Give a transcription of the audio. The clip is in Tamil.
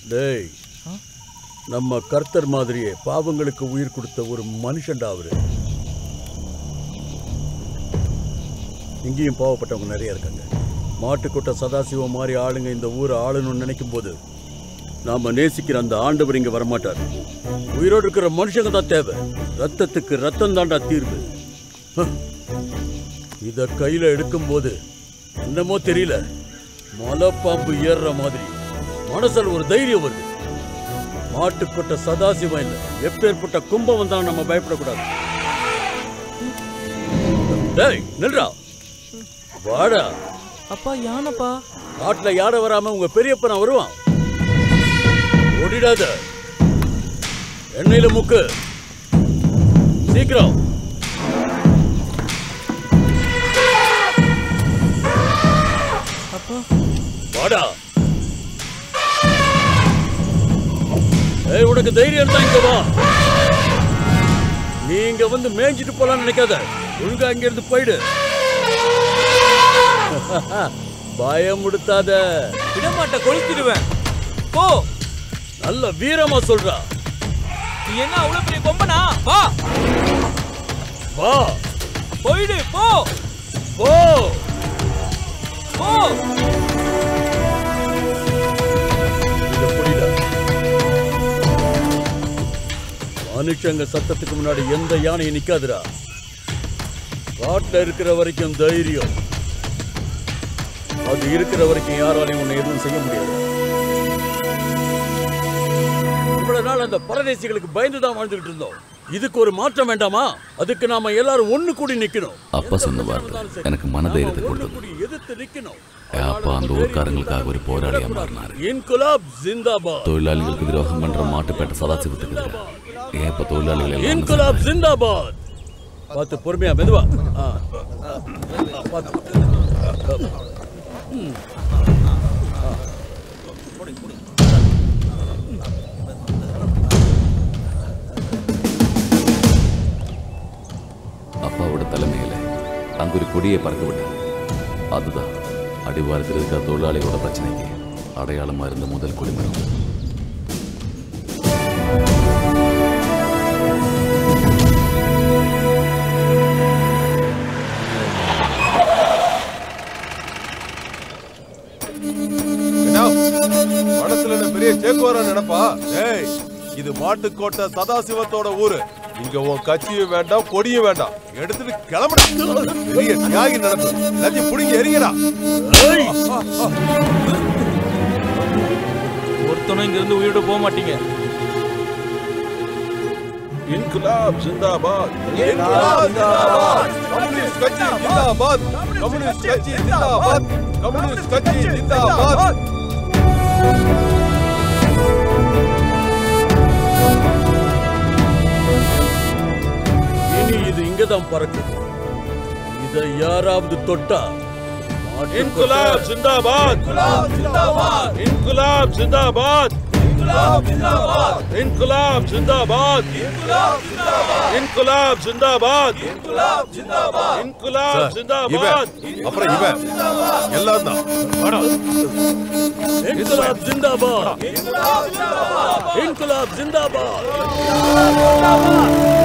டேய் நம்ம கர்த்தர் மாதிரியே பாவங்களுக்கு உயிர் கொடுத்த ஒரு மனுஷன்டா அவரு இங்கேயும் பாவப்பட்டவங்க நிறைய இருக்காங்க மாட்டுக்கொட்டை சதாசிவம் மாதிரி ஆளுங்க இந்த ஊரை ஆளணும்னு நினைக்கும் போது நாம நேசிக்கிற அந்த ஆண்டவர் இங்க வரமாட்டார் உயிரோடு இருக்கிற மனுஷங்க தான் தேவை ரத்தத்துக்கு ரத்தம் தாண்டா தீர்வு ஹ. இத கையில எடுக்கும்போது என்னமோ தெரியல மலைப்பாம்பு ஏறுற மாதிரி மனசுல ஒரு தைரியம் வருது மாட்டுக்கொட்ட சதாசிவம் இல்லை எப்பேற்பட்ட கும்பம் வந்தாலும் நம்ம பயப்படக்கூடாது டேய் நில்றா வாடா அப்பா யானைப்பா காட்டுல யாரை வராம உங்க பெரியப்பன் வருவான் ஓடிடாத எண்ணெயில முக்கு சீக்கிரம் அப்பா வாடா ஏய் உனக்கு தைரியம் தான் இங்க வா நீ இங்க வந்து மேய்ஞ்சிட்டு போலாம்னு நினைக்காத ஒழுங்கா அங்க இருந்து போயிடு பயமுடுத்தாத விடமாட்ட கொளுத்திடுவேன் போ நல்ல வீரமா சொல்றா நீ என்ன அவ்வளவு பெரிய கொம்பனா வா வா போயிடு போ போ போ இத புரியல மனுஷங்க சத்தத்துக்கு முன்னாடி எந்த யானையும் நிக்காதுடா காட்டுல இருக்கிற வரைக்கும் தைரியம் அது இருக்கிற வரைக்கும் யாராலையும் உன்னை எதுவும் செய்ய முடியாது இவ்வளவு நாள் அந்த பரதேசிகளுக்கு பயந்து தான் வாழ்ந்துகிட்டு இருந்தோம் இதுக்கு ஒரு மாற்றம் வேண்டாமா அதுக்கு நாம எல்லாரும் ஒண்ணு கூடி நிக்கணும் அப்பா சொன்ன வார்த்தை எனக்கு மனதைரியத்தை நாம ஒண்ணு கொடுத்தது கூடி எதிர்த்து நிக்கணும் என் அப்பா அந்த ஊர்க்காரங்களுக்காக ஒரு போராளியா மாறினாரு இன்குலாப் ஜிந்தாபாத் தொழிலாளிகளுக்கு துரோகம் பண்ற மாட்டுப்பேட்டை சதாசிவத்துக்கு எதிராக ஏன் இப்ப தொழிலாளிகள் எல்லாம் ஒண்ணு இன்குலாப் ஜிந்தாபாத் பார்த்து பொறுமையா மெதுவா ஆ. ஆ, பார்த்து ம். ஆ. அப்பாவோட தலைமையில அங்க ஒரு கொடியை பறக்க விட்டார் அதுதான் அடிவாரத்தில் இருக்கிற தொழிலாளியோட பிரச்சனைக்கு அடையாளமா இருந்த முதல் கொடிமரம் என்ன? மனசுல என்ன பெரிய சேக்குவாரா நினைப்பா ஏய் இது மாட்டுக்கோட்டை சதாசிவத்தோட ஊரு இங்க உன் கட்சியும் வேண்டாம் கொடியும் வேண்டாம் எடுத்துட்டு கிளம்புடா பெரிய தியாகி நினைப்பு எல்லாத்தையும் புடிங்க எரியடா ஏய்! ஒருத்தனும் இங்க இருந்து உயிரோட போக மாட்டீங்க இன்குலாப் ஜிந்தாபாத் இன்குலாப் ஜிந்தாபாத் கம்யூனிஸ்ட் கட்சி ஜிந்தாபாத் கம்யூனிஸ்ட் கட்சி ஜிந்தாபாத் கம்யூனிஸ்ட் கட்சி ஜிந்தாபாத் இனி இது இங்கதான் பறக்குது இத யாராவது தொட்டா இன்குலாப் ஜிந்தாபாத் இன்குலாப் ஜிந்தாபாத் இன்குலாப் ஜிந்தாபாத் இன்குலாப் ஜிந்தாபாத் இன்குலாப் ஜிந்தாபாத் அப்புறம் இவன் எல்லாம் தான் இன்குலாப் ஜிந்தாபாத் இன்குலாப் ஜிந்தாபாத்